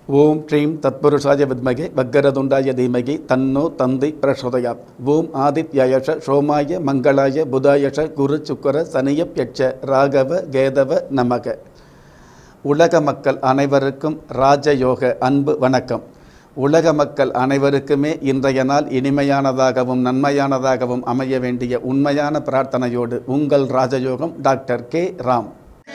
ஓம் ஸ்ரீம் தத்புருஷாய வித்மகே வக்கரதுண்டாய தீமகி தன்னோ தந்தி பிரசோதயாத் ஓம் ஆதித்யாயஷ சோமாய மங்களாய புதாயஷ குரு சுக்கர சனியப்யட்ச ராகவ கேதவ நமக உலக மக்கள் அனைவருக்கும் ராஜயோக அன்பு வணக்கம் உலக மக்கள் அனைவருக்குமே இன்றைய நாள் இனிமையானதாகவும் நன்மையானதாகவும் அமைய வேண்டிய உண்மையான பிரார்த்தனையோடு உங்கள் ராஜயோகம் டாக்டர் கே ராம்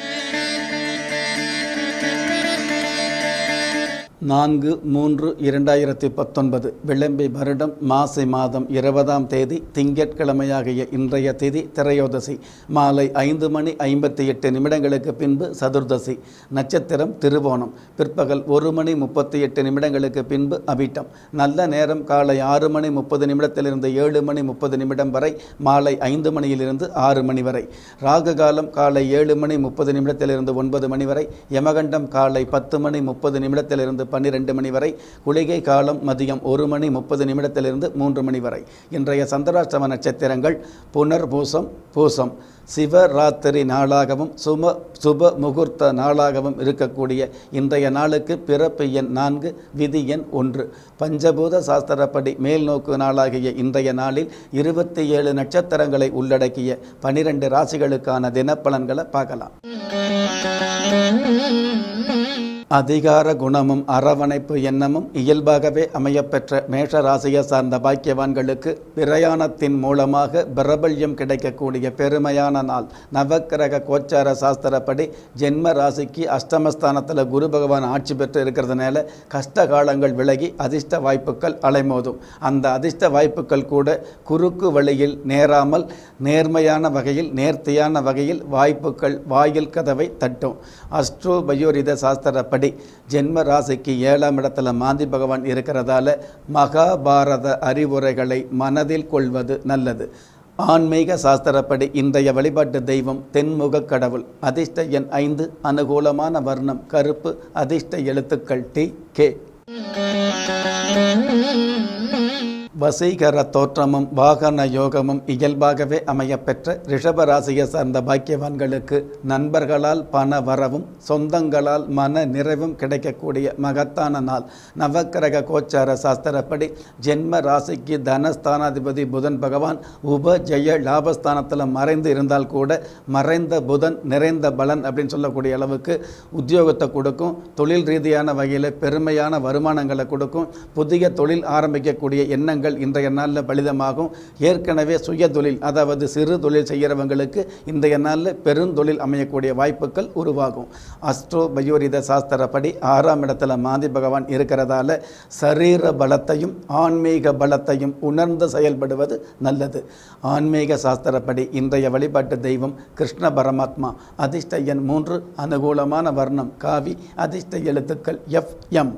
நான்கு மூன்று இரண்டாயிரத்தி பத்தொன்பது விளம்பி வருடம் மாசி மாதம் இருபதாம் தேதி திங்கட்கிழமையாகிய இன்றைய தேதி திரையோதசி மாலை ஐந்து மணி ஐம்பத்தி எட்டு நிமிடங்களுக்கு பின்பு சதுர்தசி நட்சத்திரம் திருவோணம் பிற்பகல் ஒரு மணி முப்பத்தி எட்டு நிமிடங்களுக்கு பின்பு அபிட்டம் நல்ல நேரம் காலை ஆறு மணி முப்பது நிமிடத்திலிருந்து ஏழு மணி முப்பது நிமிடம் வரை மாலை ஐந்து மணியிலிருந்து ஆறு மணி வரை ராகு காலம் காலை ஏழு மணி முப்பது நிமிடத்திலிருந்து ஒன்பது மணி வரை யமகண்டம் காலை பத்து மணி முப்பது நிமிடத்திலிருந்து பன்னிரெண்டு மணி வரை குளிகை காலம் மதியம் ஒரு மணி முப்பது நிமிடத்திலிருந்து மூன்று மணி வரை இன்றைய சந்திராஷ்டம நட்சத்திரங்கள் புனர்பூசம் பூசம் சிவராத்திரி நாளாகவும் சும சுப முகூர்த்த நாளாகவும் இருக்கக்கூடிய இன்றைய நாளுக்கு பிறப்பு எண் நான்கு விதி எண் ஒன்று பஞ்சபூத சாஸ்திரப்படி மேல் நோக்கு நாளாகிய இன்றைய நாளில் இருபத்தி ஏழு நட்சத்திரங்களை உள்ளடக்கிய பனிரெண்டு ராசிகளுக்கான தினப்பலன்களை பார்க்கலாம் அதிகார குணமும் அரவணைப்பு எண்ணமும் இயல்பாகவே அமையப்பெற்ற மேஷ ராசியை சார்ந்த பாக்கியவான்களுக்கு பிரயாணத்தின் மூலமாக பிரபல்யம் கிடைக்கக்கூடிய பெருமையான நாள் நவக்கிரக கோச்சார சாஸ்திரப்படி ஜென்ம ராசிக்கு அஷ்டமஸ்தானத்தில் குரு பகவான் ஆட்சி பெற்று இருக்கிறதுனால கஷ்ட காலங்கள் விலகி அதிர்ஷ்ட வாய்ப்புகள் அலைமோதும் அந்த அதிர்ஷ்ட வாய்ப்புகள் கூட குறுக்கு வழியில் நேராமல் நேர்மையான வகையில் நேர்த்தியான வகையில் வாய்ப்புகள் வாயில் கதவை தட்டும் அஸ்ட்ரோ பயோரித சாஸ்திரப்படி ஜென்ம ராசிக்கு ஏழாம் இடத்துல மாந்தி பகவான் இருக்கிறதால மகாபாரத அறிவுரைகளை மனதில் கொள்வது நல்லது ஆன்மீக சாஸ்திரப்படி இன்றைய வழிபாட்டு தெய்வம் தென்முக கடவுள் அதிர்ஷ்ட எண் ஐந்து அனுகூலமான வர்ணம் கருப்பு அதிர்ஷ்ட எழுத்துக்கள் டி கே வசீகர தோற்றமும் வாகன யோகமும் இயல்பாகவே அமையப்பெற்ற ரிஷப ராசியை சார்ந்த பாக்கியவான்களுக்கு நண்பர்களால் பண வரவும் சொந்தங்களால் மன நிறைவும் கிடைக்கக்கூடிய மகத்தான நாள் நவக்கிரக கோச்சார சாஸ்திரப்படி ஜென்ம ராசிக்கு தனஸ்தானாதிபதி புதன் பகவான் உப ஜெய லாபஸ்தானத்தில் மறைந்து இருந்தால் கூட மறைந்த புதன் நிறைந்த பலன் அப்படின்னு சொல்லக்கூடிய அளவுக்கு உத்தியோகத்தை கொடுக்கும் தொழில் ரீதியான வகையில் பெருமையான வருமானங்களை கொடுக்கும் புதிய தொழில் ஆரம்பிக்கக்கூடிய எண்ணங்கள் இன்றைய நாளில் பலிதமாகும் ஏற்கனவே சுய தொழில் அதாவது சிறு தொழில் செய்கிறவங்களுக்கு இன்றைய நாளில் பெருந்தொழில் அமையக்கூடிய வாய்ப்புகள் உருவாகும் அஸ்ட்ரோ பயோரித சாஸ்திரப்படி ஆறாம் இடத்துல மாந்தி பகவான் இருக்கிறதால சரீர பலத்தையும் ஆன்மீக பலத்தையும் உணர்ந்து செயல்படுவது நல்லது ஆன்மீக சாஸ்திரப்படி இன்றைய வழிபாட்டு தெய்வம் கிருஷ்ண பரமாத்மா அதிர்ஷ்ட எண் மூன்று அனுகூலமான வர்ணம் காவி அதிர்ஷ்ட எழுத்துக்கள் எஃப் எம்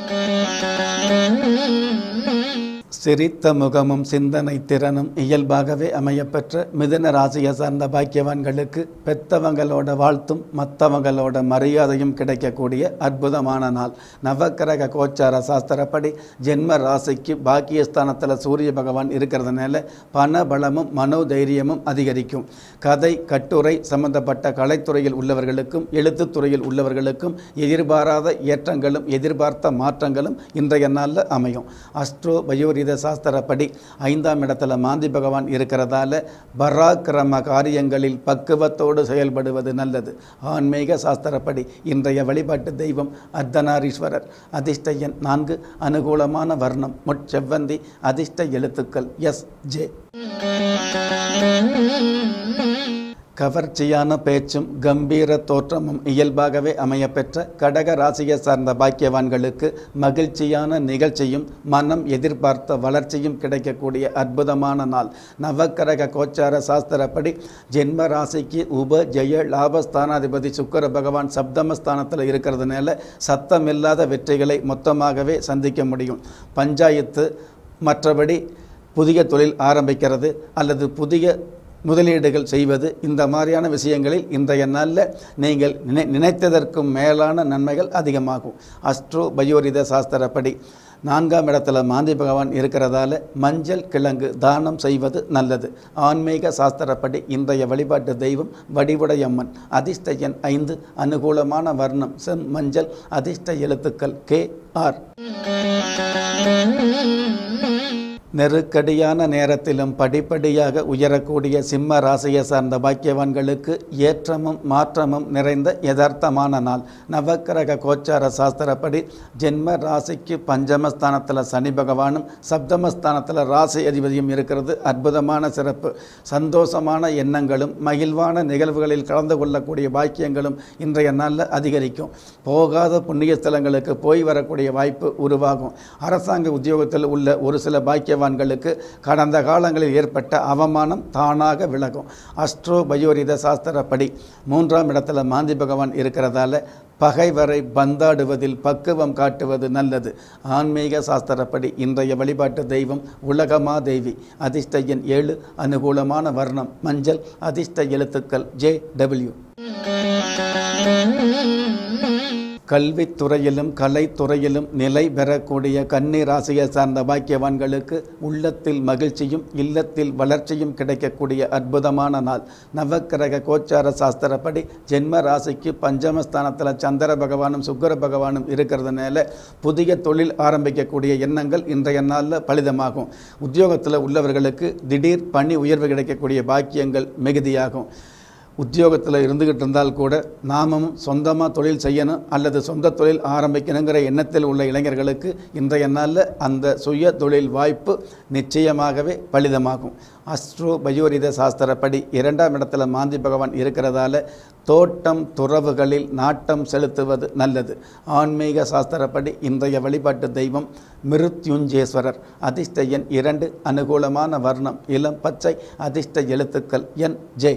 சிரித்த முகமும் சிந்தனை திறனும் இயல்பாகவே அமையப்பெற்ற மிதுன ராசியை சார்ந்த பாக்கியவான்களுக்கு பெத்தவங்களோட வாழ்த்தும் மற்றவங்களோட மரியாதையும் கிடைக்கக்கூடிய அற்புதமான நாள் நவக்கிரக கோச்சார சாஸ்திரப்படி ஜென்ம ராசிக்கு பாக்கியஸ்தானத்தில் சூரிய பகவான் இருக்கிறதுனால பண பலமும் மனோதைரியமும் அதிகரிக்கும் கதை கட்டுரை சம்பந்தப்பட்ட கலைத்துறையில் உள்ளவர்களுக்கும் எழுத்துத்துறையில் உள்ளவர்களுக்கும் எதிர்பாராத ஏற்றங்களும் எதிர்பார்த்த மாற்றங்களும் இன்றைய நாளில் அமையும் அஸ்ட்ரோ பயோரித சாஸ்திரப்படி ஐந்தாம் இடத்துல மாந்தி பகவான் இருக்கிறதால பராக்கிரம காரியங்களில் பக்குவத்தோடு செயல்படுவது நல்லது ஆன்மீக சாஸ்திரப்படி இன்றைய வழிபாட்டு தெய்வம் அர்த்தநாரீஸ்வரர் அதிர்ஷ்ட எண் நான்கு அனுகூலமான வர்ணம் முட்செவ்வந்தி அதிர்ஷ்ட எழுத்துக்கள் எஸ் ஜே கவர்ச்சியான பேச்சும் கம்பீர தோற்றமும் இயல்பாகவே அமையப்பெற்ற கடக ராசியை சார்ந்த பாக்கியவான்களுக்கு மகிழ்ச்சியான நிகழ்ச்சியும் மனம் எதிர்பார்த்த வளர்ச்சியும் கிடைக்கக்கூடிய அற்புதமான நாள் நவக்கரக கோச்சார சாஸ்திரப்படி ஜென்ம ராசிக்கு உப ஜெய லாபஸ்தானாதிபதி சுக்கர பகவான் சப்தமஸ்தானத்தில் இருக்கிறதுனால சத்தமில்லாத வெற்றிகளை மொத்தமாகவே சந்திக்க முடியும் பஞ்சாயத்து மற்றபடி புதிய தொழில் ஆரம்பிக்கிறது அல்லது புதிய முதலீடுகள் செய்வது இந்த மாதிரியான விஷயங்களில் இன்றைய நாளில் நீங்கள் நினை நினைத்ததற்கும் மேலான நன்மைகள் அதிகமாகும் அஸ்ட்ரோ பயோரித சாஸ்திரப்படி நான்காம் இடத்துல மாந்தி பகவான் இருக்கிறதால மஞ்சள் கிழங்கு தானம் செய்வது நல்லது ஆன்மீக சாஸ்திரப்படி இன்றைய வழிபாட்டு தெய்வம் வடிவுடையம்மன் அதிர்ஷ்ட எண் ஐந்து அனுகூலமான வர்ணம் செம் மஞ்சள் அதிர்ஷ்ட எழுத்துக்கள் கே ஆர் நெருக்கடியான நேரத்திலும் படிப்படியாக உயரக்கூடிய சிம்ம ராசியை சார்ந்த பாக்கியவான்களுக்கு ஏற்றமும் மாற்றமும் நிறைந்த யதார்த்தமான நாள் நவக்கிரக கோச்சார சாஸ்திரப்படி ஜென்ம ராசிக்கு பஞ்சமஸ்தானத்தில் சனி பகவானும் சப்தமஸ்தானத்தில் ராசி அதிபதியும் இருக்கிறது அற்புதமான சிறப்பு சந்தோஷமான எண்ணங்களும் மகிழ்வான நிகழ்வுகளில் கலந்து கொள்ளக்கூடிய பாக்கியங்களும் இன்றைய நாளில் அதிகரிக்கும் போகாத புண்ணிய ஸ்தலங்களுக்கு போய் வரக்கூடிய வாய்ப்பு உருவாகும் அரசாங்க உத்தியோகத்தில் உள்ள ஒரு சில பாக்கியவான்களுக்கு கடந்த காலங்களில் ஏற்பட்ட அவமானம் தானாக விலகும் அஸ்ட்ரோ பயோரித சாஸ்திரப்படி மூன்றாம் இடத்துல மாந்தி பகவான் இருக்கிறதால பகைவரை பந்தாடுவதில் பக்குவம் காட்டுவது நல்லது ஆன்மீக சாஸ்திரப்படி இன்றைய வழிபாட்டு தெய்வம் உலகமா தேவி அதிர்ஷ்ட எண் ஏழு அனுகூலமான வர்ணம் மஞ்சள் அதிர்ஷ்ட எழுத்துக்கள் ஜே டபிள்யூ கல்வித்துறையிலும் கலைத்துறையிலும் நிலை பெறக்கூடிய கன்னி ராசியை சார்ந்த பாக்கியவான்களுக்கு உள்ளத்தில் மகிழ்ச்சியும் இல்லத்தில் வளர்ச்சியும் கிடைக்கக்கூடிய அற்புதமான நாள் நவக்கிரக கோச்சார சாஸ்திரப்படி ஜென்ம ராசிக்கு பஞ்சமஸ்தானத்தில் சந்திர பகவானும் சுக்கர பகவானும் இருக்கிறதுனால புதிய தொழில் ஆரம்பிக்கக்கூடிய எண்ணங்கள் இன்றைய நாளில் பலிதமாகும் உத்தியோகத்தில் உள்ளவர்களுக்கு திடீர் பணி உயர்வு கிடைக்கக்கூடிய பாக்கியங்கள் மிகுதியாகும் உத்தியோகத்தில் இருந்துக்கிட்டு இருந்தால் கூட நாமும் சொந்தமாக தொழில் செய்யணும் அல்லது சொந்த தொழில் ஆரம்பிக்கணுங்கிற எண்ணத்தில் உள்ள இளைஞர்களுக்கு இன்றைய நாளில் அந்த சுய தொழில் வாய்ப்பு நிச்சயமாகவே பலிதமாகும் அஸ்ட்ரோ பயோரித சாஸ்திரப்படி இரண்டாம் இடத்துல மாந்தி பகவான் இருக்கிறதால தோட்டம் துறவுகளில் நாட்டம் செலுத்துவது நல்லது ஆன்மீக சாஸ்திரப்படி இன்றைய வழிபாட்டு தெய்வம் மிருத்யுஞ்சேஸ்வரர் அதிர்ஷ்ட எண் இரண்டு அனுகூலமான வர்ணம் இளம் பச்சை அதிர்ஷ்ட எழுத்துக்கள் என் ஜே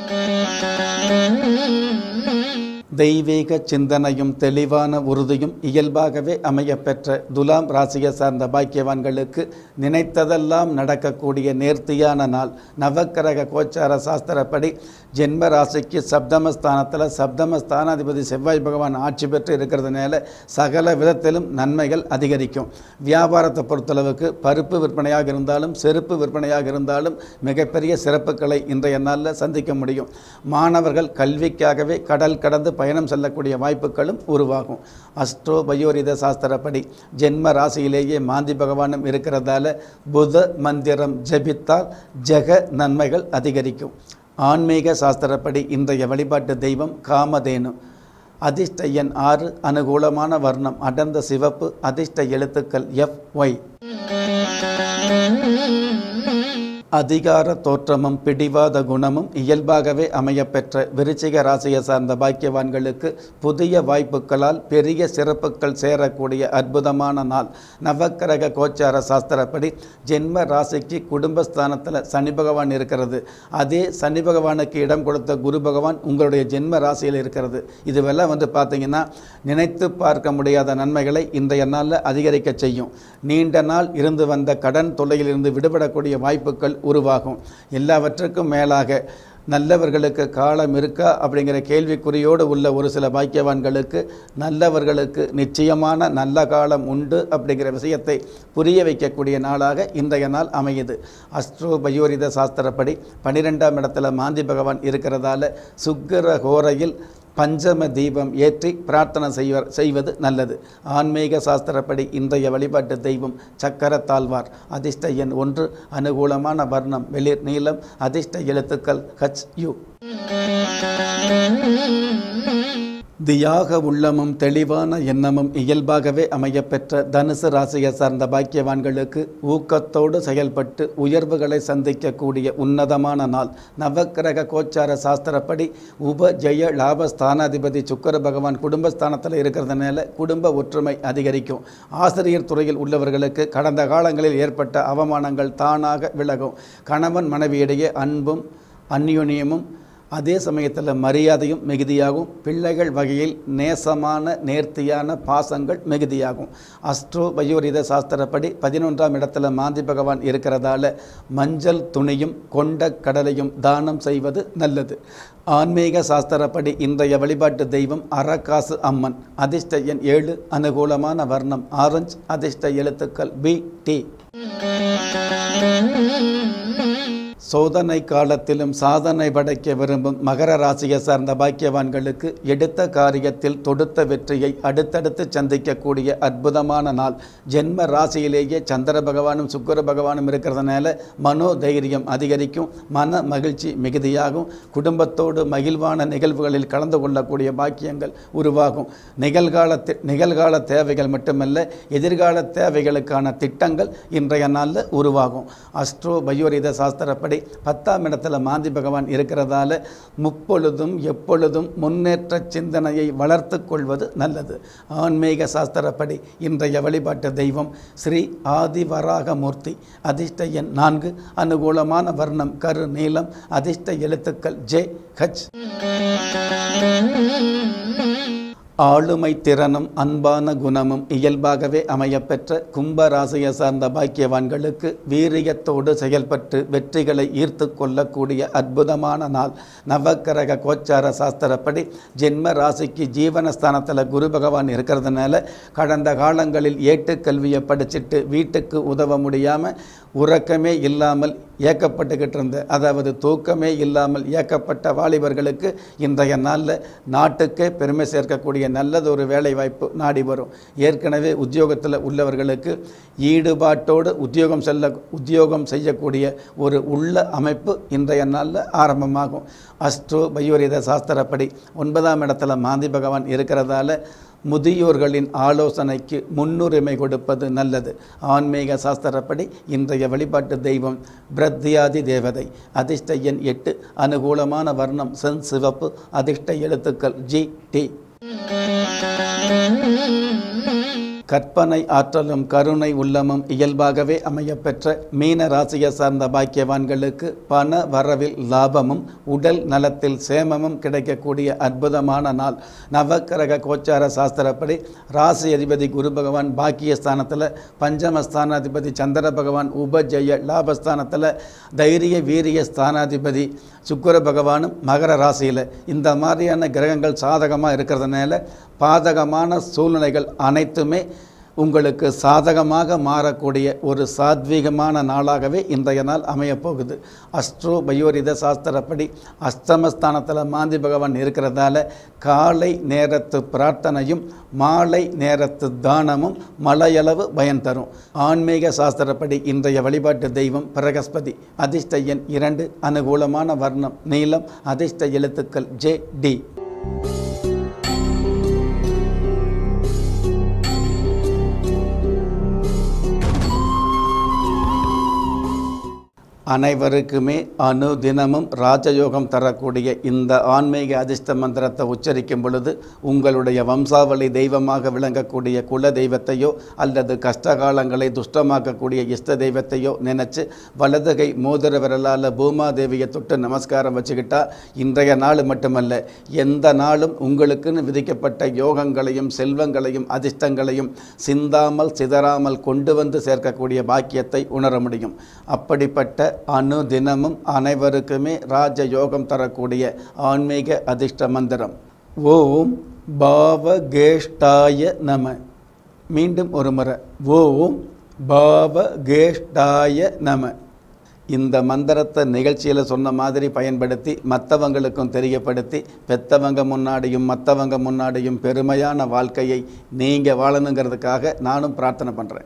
தெய்வீக சிந்தனையும் தெளிவான உறுதியும் இயல்பாகவே அமையப்பெற்ற துலாம் ராசியை சார்ந்த பாக்கியவான்களுக்கு நினைத்ததெல்லாம் நடக்கக்கூடிய நேர்த்தியான நாள் நவக்கிரக கோச்சார சாஸ்திரப்படி ஜென்ம ராசிக்கு சப்தமஸ்தானத்தில் சப்தமஸ்தானாதிபதி செவ்வாய் பகவான் ஆட்சி பெற்று இருக்கிறதுனால சகல விதத்திலும் நன்மைகள் அதிகரிக்கும் வியாபாரத்தை பொறுத்தளவுக்கு பருப்பு விற்பனையாக இருந்தாலும் செருப்பு விற்பனையாக இருந்தாலும் மிகப்பெரிய சிறப்புகளை இன்றைய நாளில் சந்திக்க முடியும் மாணவர்கள் கல்விக்காகவே கடல் கடந்து பயணம் செல்லக்கூடிய வாய்ப்புகளும் உருவாகும் அஸ்ட்ரோ பயோரித சாஸ்திரப்படி ஜென்ம ராசியிலேயே மாந்தி பகவானும் இருக்கிறதால புத மந்திரம் ஜபித்தால் ஜெக நன்மைகள் அதிகரிக்கும் ஆன்மீக சாஸ்திரப்படி இன்றைய வழிபாட்டு தெய்வம் காமதேனு அதிர்ஷ்ட எண் ஆறு அனுகூலமான வர்ணம் அடர்ந்த சிவப்பு அதிர்ஷ்ட எழுத்துக்கள் எஃப் ஒய் அதிகார தோற்றமும் பிடிவாத குணமும் இயல்பாகவே அமையப்பெற்ற விருச்சிக ராசியை சார்ந்த பாக்கியவான்களுக்கு புதிய வாய்ப்புகளால் பெரிய சிறப்புகள் சேரக்கூடிய அற்புதமான நாள் நவக்கிரக கோச்சார சாஸ்திரப்படி ஜென்ம ராசிக்கு குடும்பஸ்தானத்தில் சனி பகவான் இருக்கிறது அதே சனி பகவானுக்கு இடம் கொடுத்த குரு பகவான் உங்களுடைய ஜென்ம ராசியில் இருக்கிறது இதுவெல்லாம் வந்து பார்த்தீங்கன்னா நினைத்து பார்க்க முடியாத நன்மைகளை இன்றைய நாளில் அதிகரிக்க செய்யும் நீண்ட நாள் இருந்து வந்த கடன் தொல்லையிலிருந்து விடுபடக்கூடிய வாய்ப்புகள் உருவாகும் எல்லாவற்றுக்கும் மேலாக நல்லவர்களுக்கு காலம் இருக்கா அப்படிங்கிற கேள்விக்குறியோடு உள்ள ஒரு சில பாக்கியவான்களுக்கு நல்லவர்களுக்கு நிச்சயமான நல்ல காலம் உண்டு அப்படிங்கிற விஷயத்தை புரிய வைக்கக்கூடிய நாளாக இன்றைய நாள் அமையுது அஸ்ட்ரோ பயோரித சாஸ்திரப்படி பன்னிரெண்டாம் இடத்துல மாந்தி பகவான் இருக்கிறதால சுக்கிர ஹோரையில் பஞ்சம தீபம் ஏற்றி பிரார்த்தனை செய்வ செய்வது நல்லது ஆன்மீக சாஸ்திரப்படி இன்றைய வழிபாட்டு தெய்வம் சக்கரத்தாழ்வார் அதிர்ஷ்ட எண் ஒன்று அனுகூலமான வர்ணம் வெளிர் நீளம் அதிர்ஷ்ட எழுத்துக்கள் ஹச் யு தியாக உள்ளமும் தெளிவான எண்ணமும் இயல்பாகவே அமையப்பெற்ற தனுசு ராசியை சார்ந்த பாக்கியவான்களுக்கு ஊக்கத்தோடு செயல்பட்டு உயர்வுகளை சந்திக்கக்கூடிய உன்னதமான நாள் நவக்கிரக கோச்சார சாஸ்திரப்படி உப ஜெய லாப ஸ்தானாதிபதி சுக்கர பகவான் குடும்பஸ்தானத்தில் இருக்கிறதுனால குடும்ப ஒற்றுமை அதிகரிக்கும் ஆசிரியர் துறையில் உள்ளவர்களுக்கு கடந்த காலங்களில் ஏற்பட்ட அவமானங்கள் தானாக விலகும் கணவன் மனைவியிடையே அன்பும் அந்யோன்யமும் அதே சமயத்தில் மரியாதையும் மிகுதியாகும் பிள்ளைகள் வகையில் நேசமான நேர்த்தியான பாசங்கள் மிகுதியாகும் அஸ்ட்ரோ பயோரித சாஸ்திரப்படி பதினொன்றாம் இடத்துல மாந்தி பகவான் இருக்கிறதால மஞ்சள் துணியும் கொண்ட கடலையும் தானம் செய்வது நல்லது ஆன்மீக சாஸ்திரப்படி இன்றைய வழிபாட்டு தெய்வம் அரக்காசு அம்மன் அதிர்ஷ்ட எண் ஏழு அனுகூலமான வர்ணம் ஆரஞ்சு அதிர்ஷ்ட எழுத்துக்கள் பி டி சோதனை காலத்திலும் சாதனை படைக்க விரும்பும் மகர ராசியை சார்ந்த பாக்கியவான்களுக்கு எடுத்த காரியத்தில் தொடுத்த வெற்றியை அடுத்தடுத்து சந்திக்கக்கூடிய அற்புதமான நாள் ஜென்ம ராசியிலேயே சந்திர பகவானும் சுக்கர பகவானும் இருக்கிறதுனால மனோ தைரியம் அதிகரிக்கும் மன மகிழ்ச்சி மிகுதியாகும் குடும்பத்தோடு மகிழ்வான நிகழ்வுகளில் கலந்து கொள்ளக்கூடிய பாக்கியங்கள் உருவாகும் நிகழ்காலத்தில் நிகழ்கால தேவைகள் மட்டுமல்ல எதிர்கால தேவைகளுக்கான திட்டங்கள் இன்றைய நாளில் உருவாகும் அஸ்ட்ரோ பயோரித சாஸ்திரப்படி பத்தாம் இடத்துல மாந்தி பகவான் இருக்கிறதால முப்பொழுதும் எப்பொழுதும் முன்னேற்ற சிந்தனையை வளர்த்து கொள்வது நல்லது ஆன்மீக சாஸ்திரப்படி இன்றைய வழிபாட்டு தெய்வம் ஸ்ரீ ஆதிவராகமூர்த்தி அதிர்ஷ்ட எண் நான்கு அனுகூலமான வர்ணம் கரு நீலம் அதிர்ஷ்ட எழுத்துக்கள் ஜே ஹச் ஆளுமை திறனும் அன்பான குணமும் இயல்பாகவே அமையப்பெற்ற கும்ப ராசியை சார்ந்த பாக்கியவான்களுக்கு வீரியத்தோடு செயல்பட்டு வெற்றிகளை ஈர்த்து கொள்ளக்கூடிய அற்புதமான நாள் நவக்கிரக கோச்சார சாஸ்திரப்படி ஜென்ம ராசிக்கு ஜீவனஸ்தானத்தில் குரு பகவான் இருக்கிறதுனால கடந்த காலங்களில் ஏட்டுக்கல்வியை படிச்சுட்டு வீட்டுக்கு உதவ முடியாமல் உறக்கமே இல்லாமல் ஏக்கப்பட்டுக்கிட்டு இருந்த அதாவது தூக்கமே இல்லாமல் ஏக்கப்பட்ட வாலிபர்களுக்கு இன்றைய நாளில் நாட்டுக்கே பெருமை சேர்க்கக்கூடிய நல்லதொரு வேலை வாய்ப்பு நாடி வரும் ஏற்கனவே உத்தியோகத்தில் உள்ளவர்களுக்கு ஈடுபாட்டோடு உத்தியோகம் செல்ல உத்தியோகம் செய்யக்கூடிய ஒரு உள்ள அமைப்பு இன்றைய நாளில் ஆரம்பமாகும் அஸ்ட்ரோ பயோரித சாஸ்திரப்படி ஒன்பதாம் இடத்துல மாந்தி பகவான் இருக்கிறதால முதியோர்களின் ஆலோசனைக்கு முன்னுரிமை கொடுப்பது நல்லது ஆன்மீக சாஸ்திரப்படி இன்றைய வழிபாட்டு தெய்வம் பிரத்யாதி தேவதை அதிர்ஷ்ட எண் எட்டு அனுகூலமான வர்ணம் சென் சிவப்பு அதிர்ஷ்ட எழுத்துக்கள் ஜி டி கற்பனை ஆற்றலும் கருணை உள்ளமும் இயல்பாகவே அமையப்பெற்ற மீன ராசியை சார்ந்த பாக்கியவான்களுக்கு பண வரவில் லாபமும் உடல் நலத்தில் சேமமும் கிடைக்கக்கூடிய அற்புதமான நாள் நவக்கிரக கோச்சார சாஸ்திரப்படி ராசி அதிபதி குரு பகவான் பாக்கியஸ்தானத்தில் பஞ்சமஸ்தானாதிபதி சந்திர பகவான் உபஜய லாபஸ்தானத்தில் தைரிய வீரிய ஸ்தானாதிபதி சுக்கர பகவானும் மகர ராசியில் இந்த மாதிரியான கிரகங்கள் சாதகமாக இருக்கிறதுனால பாதகமான சூழ்நிலைகள் அனைத்துமே உங்களுக்கு சாதகமாக மாறக்கூடிய ஒரு சாத்வீகமான நாளாகவே இன்றைய நாள் அமையப்போகுது அஸ்ட்ரோ பயோரித சாஸ்திரப்படி அஸ்தமஸ்தானத்தில் மாந்தி பகவான் இருக்கிறதால காலை நேரத்து பிரார்த்தனையும் மாலை நேரத்து தானமும் மலையளவு பயன் தரும் ஆன்மீக சாஸ்திரப்படி இன்றைய வழிபாட்டு தெய்வம் பிரகஸ்பதி அதிர்ஷ்ட எண் இரண்டு அனுகூலமான வர்ணம் நீளம் அதிர்ஷ்ட எழுத்துக்கள் ஜே டி அனைவருக்குமே அனுதினமும் ராஜயோகம் தரக்கூடிய இந்த ஆன்மீக அதிர்ஷ்ட மந்திரத்தை உச்சரிக்கும் பொழுது உங்களுடைய வம்சாவளி தெய்வமாக விளங்கக்கூடிய குல தெய்வத்தையோ அல்லது கஷ்டகாலங்களை துஷ்டமாக்கக்கூடிய இஷ்ட தெய்வத்தையோ நினச்சி வலதுகை மோதிர விரலால் பூமாதேவியை தொட்டு நமஸ்காரம் வச்சுக்கிட்டா இன்றைய நாள் மட்டுமல்ல எந்த நாளும் உங்களுக்குன்னு விதிக்கப்பட்ட யோகங்களையும் செல்வங்களையும் அதிர்ஷ்டங்களையும் சிந்தாமல் சிதறாமல் கொண்டு வந்து சேர்க்கக்கூடிய பாக்கியத்தை உணர முடியும் அப்படிப்பட்ட அனுதினமும் அனைவருக்குமே ராஜ யோகம் தரக்கூடிய ஆன்மீக அதிர்ஷ்ட மந்திரம் ஓம் பாவகேஷ்டாய நம மீண்டும் ஒரு முறை ஓம் பாவகேஷ்டாய நம இந்த மந்திரத்தை நிகழ்ச்சியில் சொன்ன மாதிரி பயன்படுத்தி மற்றவங்களுக்கும் தெரியப்படுத்தி பெத்தவங்க முன்னாடியும் மற்றவங்க முன்னாடியும் பெருமையான வாழ்க்கையை நீங்கள் வாழணுங்கிறதுக்காக நானும் பிரார்த்தனை பண்ணுறேன்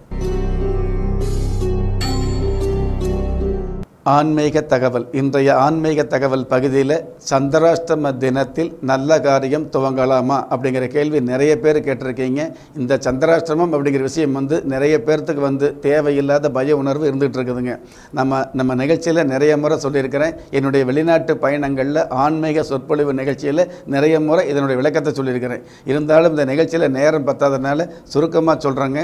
ஆன்மீக தகவல் இன்றைய ஆன்மீக தகவல் பகுதியில் சந்திராஷ்டம தினத்தில் நல்ல காரியம் துவங்கலாமா அப்படிங்கிற கேள்வி நிறைய பேர் கேட்டிருக்கீங்க இந்த சந்திராஷ்டமம் அப்படிங்கிற விஷயம் வந்து நிறைய பேர்த்துக்கு வந்து தேவையில்லாத பய உணர்வு இருந்துகிட்டு இருக்குதுங்க நம்ம நம்ம நிகழ்ச்சியில் நிறைய முறை சொல்லியிருக்கிறேன் என்னுடைய வெளிநாட்டு பயணங்களில் ஆன்மீக சொற்பொழிவு நிகழ்ச்சியில் நிறைய முறை இதனுடைய விளக்கத்தை சொல்லியிருக்கிறேன் இருந்தாலும் இந்த நிகழ்ச்சியில் நேரம் பத்தாதனால சுருக்கமாக சொல்கிறேங்க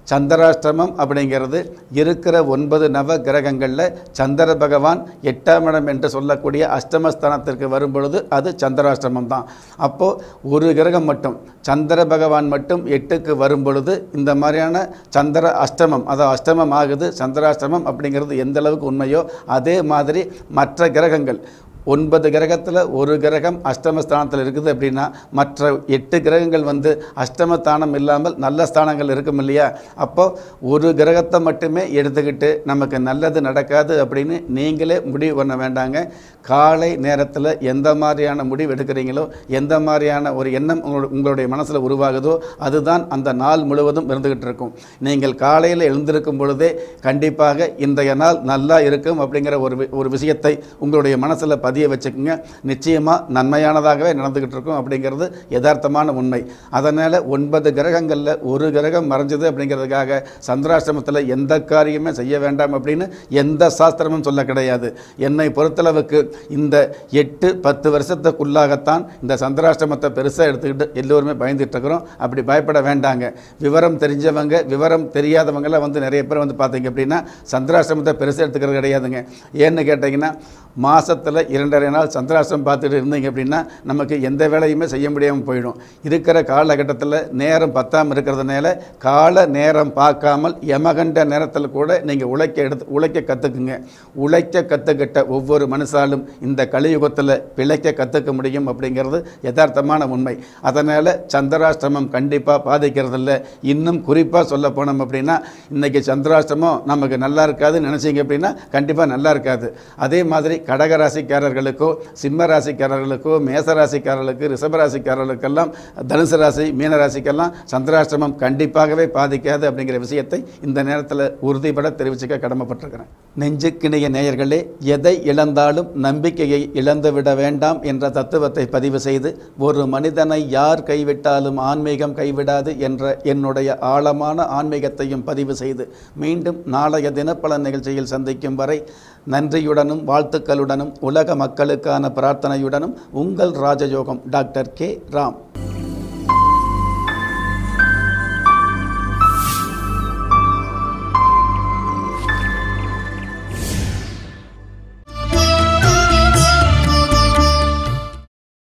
சந்திராஷ்டிரமம் அப்படிங்கிறது இருக்கிற ஒன்பது நவ கிரகங்களில் சந்திர பகவான் எட்டாம் இடம் என்று சொல்லக்கூடிய அஷ்டமஸ்தானத்திற்கு வரும் பொழுது அது சந்திராஷ்டிரமம் தான் அப்போது ஒரு கிரகம் மட்டும் சந்திர பகவான் மட்டும் எட்டுக்கு வரும் பொழுது இந்த மாதிரியான சந்திர அஷ்டமம் அதாவது அஷ்டமம் ஆகுது சந்திராஷ்டமம் அப்படிங்கிறது எந்த அளவுக்கு உண்மையோ அதே மாதிரி மற்ற கிரகங்கள் ஒன்பது கிரகத்தில் ஒரு கிரகம் அஷ்டமஸ்தானத்தில் இருக்குது அப்படின்னா மற்ற எட்டு கிரகங்கள் வந்து அஷ்டமஸ்தானம் இல்லாமல் நல்ல ஸ்தானங்கள் இருக்கும் இல்லையா அப்போ ஒரு கிரகத்தை மட்டுமே எடுத்துக்கிட்டு நமக்கு நல்லது நடக்காது அப்படின்னு நீங்களே முடிவு பண்ண வேண்டாங்க காலை நேரத்தில் எந்த மாதிரியான முடிவு எடுக்கிறீங்களோ எந்த மாதிரியான ஒரு எண்ணம் உங்களோட உங்களுடைய மனசில் உருவாகுதோ அதுதான் அந்த நாள் முழுவதும் இருந்துகிட்டு இருக்கும் நீங்கள் காலையில் எழுந்திருக்கும் பொழுதே கண்டிப்பாக இன்றைய நாள் நல்லா இருக்கும் அப்படிங்கிற ஒரு வி- ஒரு விஷயத்தை உங்களுடைய மனசில் பதிய வச்சுக்கோங்க நிச்சயமாக நன்மையானதாகவே நடந்துக்கிட்டு இருக்கும் அப்படிங்கிறது யதார்த்தமான உண்மை அதனால் ஒன்பது கிரகங்களில் ஒரு கிரகம் மறைஞ்சது அப்படிங்கிறதுக்காக சந்திராஷ்டிரமத்தில் எந்த காரியமே செய்ய வேண்டாம் அப்படின்னு எந்த சாஸ்திரமும் சொல்ல கிடையாது என்னை பொறுத்தளவுக்கு இந்த எட்டு பத்து வருஷத்துக்குள்ளாகத்தான் இந்த சந்திராஷ்டிரமத்தை பெருசாக எடுத்துக்கிட்டு எல்லோருமே பயந்துட்டு இருக்கிறோம் அப்படி பயப்பட வேண்டாங்க விவரம் தெரிஞ்சவங்க விவரம் தெரியாதவங்களாம் வந்து நிறைய பேர் வந்து பார்த்தீங்க அப்படின்னா சந்திராஷ்டிரமத்தை பெருசாக எடுத்துக்கிறது கிடையாதுங்க ஏன்னு கேட்டிங்கன்னா மாசத்துல இரண்டரை நாள் சந்திராஷ்டிரம் பார்த்துட்டு இருந்தீங்க அப்படின்னா நமக்கு எந்த வேலையுமே செய்ய முடியாமல் போயிடும் இருக்கிற காலகட்டத்தில் நேரம் பத்தாமல் இருக்கிறதுனால கால நேரம் பார்க்காமல் யமகண்ட நேரத்தில் கூட நீங்கள் உழைக்க எடுத்து உழைக்க கற்றுக்குங்க உழைக்க கற்றுக்கிட்ட ஒவ்வொரு மனுஷாலும் இந்த கலியுகத்தில் பிழைக்க கற்றுக்க முடியும் அப்படிங்கிறது யதார்த்தமான உண்மை அதனால் சந்திராஷ்டிரமம் கண்டிப்பாக பாதிக்கிறதில்ல இன்னும் குறிப்பாக சொல்ல போனோம் அப்படின்னா இன்றைக்கி சந்திராஷ்டிரமம் நமக்கு நல்லா இருக்காதுன்னு நினச்சிங்க அப்படின்னா கண்டிப்பாக நல்லா இருக்காது அதே மாதிரி கடக ராசிக்காரர்களுக்கோ சிம்ம ராசிக்காரர்களுக்கோ மேச ராசிக்காரர்களுக்கு ரிஷப ராசிக்காரர்களுக்கெல்லாம் தனுசு ராசி மீன ராசிக்கெல்லாம் சந்திராஷ்டிரமம் கண்டிப்பாகவே பாதிக்காது அப்படிங்கிற விஷயத்தை இந்த நேரத்தில் உறுதிபட தெரிவிச்சுக்க கடமைப்பட்டிருக்கிறேன் நெஞ்சுக்கிணைய நேயர்களே எதை இழந்தாலும் நம்பிக்கையை இழந்துவிட வேண்டாம் என்ற தத்துவத்தை பதிவு செய்து ஒரு மனிதனை யார் கைவிட்டாலும் ஆன்மீகம் கைவிடாது என்ற என்னுடைய ஆழமான ஆன்மீகத்தையும் பதிவு செய்து மீண்டும் நாளைய தினப்பலன் நிகழ்ச்சியில் சந்திக்கும் வரை நன்றியுடனும் வாழ்த்துக்களுடனும் உலக மக்களுக்கான பிரார்த்தனையுடனும் உங்கள் ராஜயோகம் டாக்டர் கே ராம்